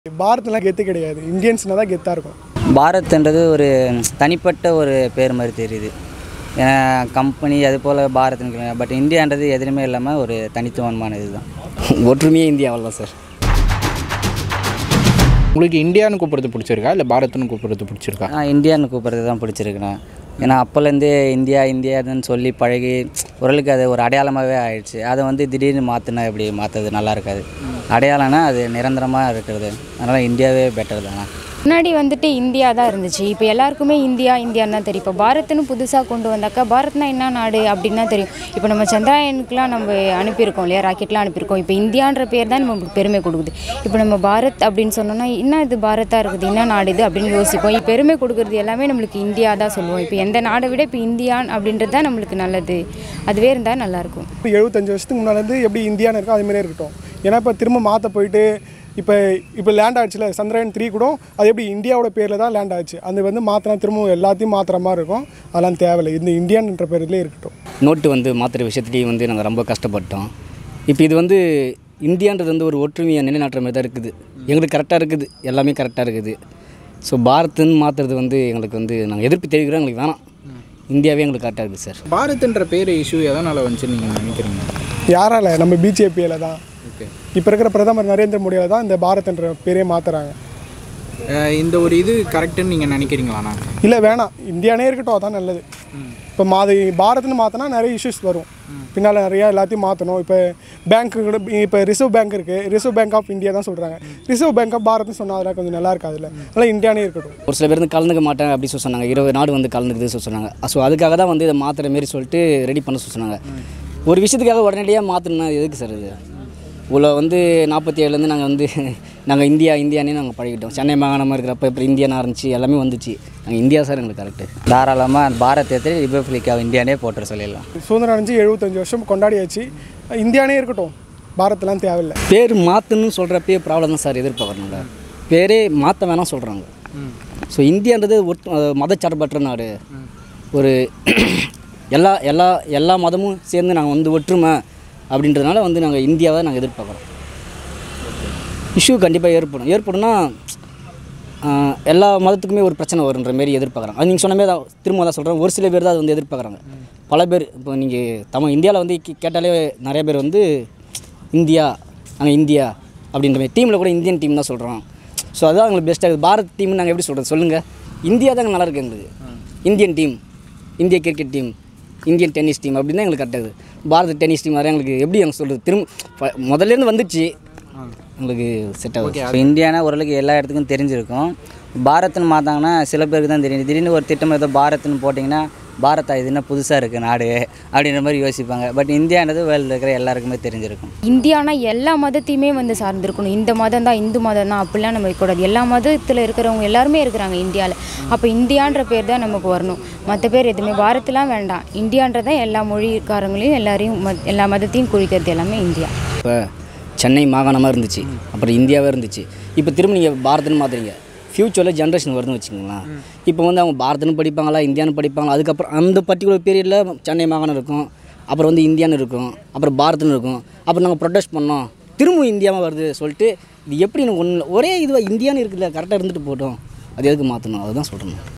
பாரத்லாம் கெத்து கிடையாது இந்தியன்ஸ்னா தான் கெத்தாக இருக்கும் பாரத்ன்றது ஒரு தனிப்பட்ட ஒரு பேர் மாதிரி தெரியுது ஏன்னா கம்பெனி அது போல் பாரத்னு பட் இந்தியான்றது எதுலையுமே இல்லாமல் ஒரு தனித்துவமான இதுதான் ஒற்றுமையே இந்தியாவில் தான் சார் உங்களுக்கு இந்தியான்னு கூப்பிட்றது பிடிச்சிருக்கா இல்லை பாரத்னு கூப்பிட்றது பிடிச்சிருக்கா நான் இந்தியான்னு கூப்பிட்றது தான் பிடிச்சிருக்குண்ணா ஏன்னா அப்போலேருந்தே இந்தியா இந்தியான்னு சொல்லி பழகி ஓரளவுக்கு அது ஒரு அடையாளமாகவே ஆயிடுச்சு அதை வந்து திடீர்னு மாற்றினா எப்படி மாற்றுறது நல்லா இருக்காது அடையாளம்னா அது நிரந்தரமாக இருக்கிறது அதனால் இந்தியாவே பெட்டர் தானே முன்னாடி வந்துட்டு இந்தியா தான் இருந்துச்சு இப்போ எல்லாருக்குமே இந்தியா இந்தியான்னு தான் தெரியும் இப்போ பாரத்னு புதுசாக கொண்டு வந்தாக்கா பாரத்னா என்ன நாடு அப்படின்னு தான் தெரியும் இப்போ நம்ம சந்திராயனுக்குலாம் நம்ம அனுப்பியிருக்கோம் இல்லையா ராக்கெட்லாம் அனுப்பியிருக்கோம் இப்போ இந்தியான்ற பேர் தான் நமக்கு பெருமை கொடுக்குது இப்போ நம்ம பாரத் அப்படின்னு சொன்னோம்னா என்ன இது பாரத்தாக இருக்குது என்ன நாடு இது அப்படின்னு யோசிப்போம் இப்போ பெருமை கொடுக்குறது எல்லாமே நம்மளுக்கு இந்தியா தான் சொல்லுவோம் இப்போ எந்த நாடை விட இப்போ இந்தியான் அப்படின்றது தான் நம்மளுக்கு நல்லது அதுவே இருந்தால் நல்லாயிருக்கும் இப்போ எழுபத்தஞ்சு வருஷத்துக்கு முன்னாலேருந்து எப்படி இந்தியான்னு இருக்கோ அது மாதிரியே இருக்கட்டும் ஏன்னா இப்போ திரும்ப மாற்ற போயிட்டு இப்போ இப்போ லேண்ட் ஆச்சுல சந்திரயான் த்ரீ கூட அது எப்படி இந்தியாவோட பேரில் தான் லேண்ட் ஆச்சு அது வந்து மாற்றினா திரும்ப எல்லாத்தையும் மாற்றுற மாதிரி இருக்கும் அதெல்லாம் தேவையில்லை இந்த இந்தியான்ற பேர்லேயே இருக்கட்டும் நோட்டு வந்து மாற்றுற விஷயத்துலேயும் வந்து நாங்கள் ரொம்ப கஷ்டப்பட்டோம் இப்போ இது வந்து இந்தியான்றது வந்து ஒரு ஒற்றுமையை நிலைநாட்டுற மாதிரி தான் இருக்குது எங்களுக்கு கரெக்டாக இருக்குது எல்லாமே கரெக்டாக இருக்குது ஸோ பாரத்னு மாற்றுறது வந்து எங்களுக்கு வந்து நாங்கள் எதிர்ப்பு தெரிவிக்கிறோம் எங்களுக்கு வேணாம் இந்தியாவே எங்களுக்கு கரெக்டாக இருக்குது சார் பாரத்ன்ற பேர் இஷ்யூ எதனால் வந்துச்சு நீங்கள் நினைக்கிறீங்க யாரால நம்ம பிஜேபியில் தான் ஓகே இப்போ இருக்கிற பிரதமர் நரேந்திர மோடியால் தான் இந்த பாரத்ன்ற பேரே மாற்றுறாங்க இந்த ஒரு இது கரெக்டுன்னு நீங்கள் நினைக்கிறீங்களாண்ணா இல்லை வேணாம் இந்தியானே இருக்கட்டும் அதான் நல்லது இப்போ மாது பாரத்னு மாற்றினா நிறைய இஷ்யூஸ் வரும் பின்னால் நிறையா எல்லாத்தையும் மாற்றணும் இப்போ பேங்க்கு கூட இப்போ ரிசர்வ் பேங்க் இருக்குது ரிசர்வ் பேங்க் ஆஃப் இந்தியா தான் சொல்கிறாங்க ரிசர்வ் பேங்க் ஆஃப் பாரத்னு சொன்னால் அதெல்லாம் கொஞ்சம் நல்லா இருக்காதுல்ல அதெல்லாம் இந்தியானே இருக்கட்டும் ஒரு சில பேர் வந்து கலந்துக்க மாட்டேன் அப்படி சொல்லி சொன்னாங்க இருபது நாடு வந்து கலந்துக்குது சொல்லி சொன்னாங்க ஸோ அதுக்காக தான் வந்து இதை மாற்றுற மாரி சொல்லிட்டு ரெடி பண்ண சொல்லி சொன்னாங்க ஒரு விஷயத்துக்காக உடனடியாக மாற்றணும்னா எதுக்கு சார் இது இவ்வளோ வந்து நாற்பத்தி ஏழுலேருந்து நாங்கள் வந்து நாங்கள் இந்தியா இந்தியானே நாங்கள் பழகிட்டோம் சென்னை மாகாணமாக இருக்கிறப்ப இப்போ இந்தியானா இருந்துச்சு எல்லாமே வந்துச்சு நாங்கள் இந்தியா சார் எங்களுக்கு கரெக்டு தாராளமாக பாரத் எடுத்து ரிபப்ளிக் ஆஃப் இந்தியானே போட்டுற சொல்லிடலாம் சுதந்திரம் அடைஞ்சு எழுபத்தஞ்சு வருஷம் கொண்டாடியாச்சு இந்தியானே இருக்கட்டும் பாரத்லாம் தேவையில்லை பேர் மாற்றணும்னு சொல்கிறப்பயே ப்ராப்ளம் தான் சார் எதிர்பார்க்குறாங்க பேரே மாற்ற வேணாம் சொல்கிறாங்க ஸோ இந்தியான்றது ஒட்டு அஹ் மதச்சார்பற்ற நாடு ஒரு எல்லா எல்லா எல்லா மதமும் சேர்ந்து நாங்கள் வந்து ஒற்றுமை அப்படின்றதுனால வந்து நாங்கள் இந்தியாவை நாங்கள் எதிர்பார்க்குறோம் இஷ்யூ கண்டிப்பாக ஏற்படும் ஏற்படும்னா ஆஹ், எல்லா மதத்துக்குமே ஒரு பிரச்சனை வருன்ற மாரி எதிர்பார்க்குறாங்க அது நீங்கள் சொன்ன மாதிரி தான் திரும்ப தான் சொல்கிறேன் ஒரு சில பேர் தான் அது வந்து எதிர்பார்க்குறாங்க பல பேர் இப்போ நீங்கள் தமிழ் இந்தியாவில் வந்து கே- கேட்டாலே நிறைய பேர் வந்து இந்தியா நாங்கள் இந்தியா அப்படின்ற மாதிரி டீமில் கூட இந்தியன் டீம் தான் சொல்கிறோம் ஸோ அதான் எங்களுக்கு பெஸ்ட்டாக இருக்குது பாரத் டீம் நாங்கள் எப்படி சொல்கிறது சொல்லுங்கள் இந்தியா தான் நல்லா இருக்குது எங்களுக்கு இந்தியன் டீம் இந்திய cricket team Indian tennis team அப்படின்னு தான் எங்களுக்கு கரெக்டாக இருக்குது பாரத் டென்னிஸ் டீம் வர எங்களுக்கு எப்படி எங்களுக்கு சொல்கிறது திரும்ப ப- முதல்லேருந்து வந்துச்சு எங்களுக்கு செட் ஆகுது இப்போ இந்தியானா ஓரளவுக்கு எல்லா இடத்துக்கும் தெரிஞ்சிருக்கும் பாரத்னு மாற்றாங்கன்னா சில பேருக்கு தான் தெரியும் திடீர்னு ஒரு திட்டம் ஏதோ பாரத்னு போட்டிங்கன்னா பாரதா இது என்ன புதுசாக இருக்குது நாடு அப்படின்ற மாதிரி யோசிப்பாங்க பட் இந்தியான்றது வேர்ல்டில் இருக்கிற எல்லாருக்குமே தெரிஞ்சிருக்கும் இந்தியானா எல்லா மதத்தையுமே வந்து சார்ந்திருக்கணும் இந்த மதம் தான் இந்து மதம் தான் அப்படிலாம் நம்ம இருக்கக்கூடாது எல்லா மதத்தில் இருக்கிறவங்க எல்லாருமே இருக்கிறாங்க இந்தியாவில் அப்போ இந்தியான்ற பேர் தான் நமக்கு வரணும் மற்ற பேர் எதுவுமே பாரத்லாம் வேண்டாம் இந்தியான்றதான் எல்லா மொழிக்காரங்களையும் எல்லாரையும் மத் எல்லா மதத்தையும் குறிக்கிறது எல்லாமே இந்தியா இப்போ சென்னை மாகாணமாக இருந்துச்சு அப்புறம் இந்தியாவே இருந்துச்சு இப்போ திரும்ப நீங்கள் பாரத்னு மாற்றுறீங்க ஃப்யூச்சரில் ஜென்ரேஷன் வருதுன்னு வச்சுக்கோங்களேன் இப்போ வந்து அவங்க பாரத்னு படிப்பாங்களா இந்தியான்னு படிப்பாங்களா அதுக்கப்புறம் அந்த பர்டிகுலர் பீரியடில் சென்னை மாகாணம் இருக்கும் அப்புறம் வந்து இந்தியான்னு இருக்கும் அப்புறம் பாரத்னு இருக்கும் அப்புறம் நாங்கள் ப்ரொடெஸ்ட் பண்ணோம் திரும்ப இந்தியாவாக வருது சொல்லிட்டு இது எப்படி ஒன்று ஒரே இதுவாக இந்தியான்னு இருக்குல்ல கரெக்டாக இருந்துட்டு போட்டோம் அது எதுக்கு மாற்றணும் அதுதான் சொல்கிறேன்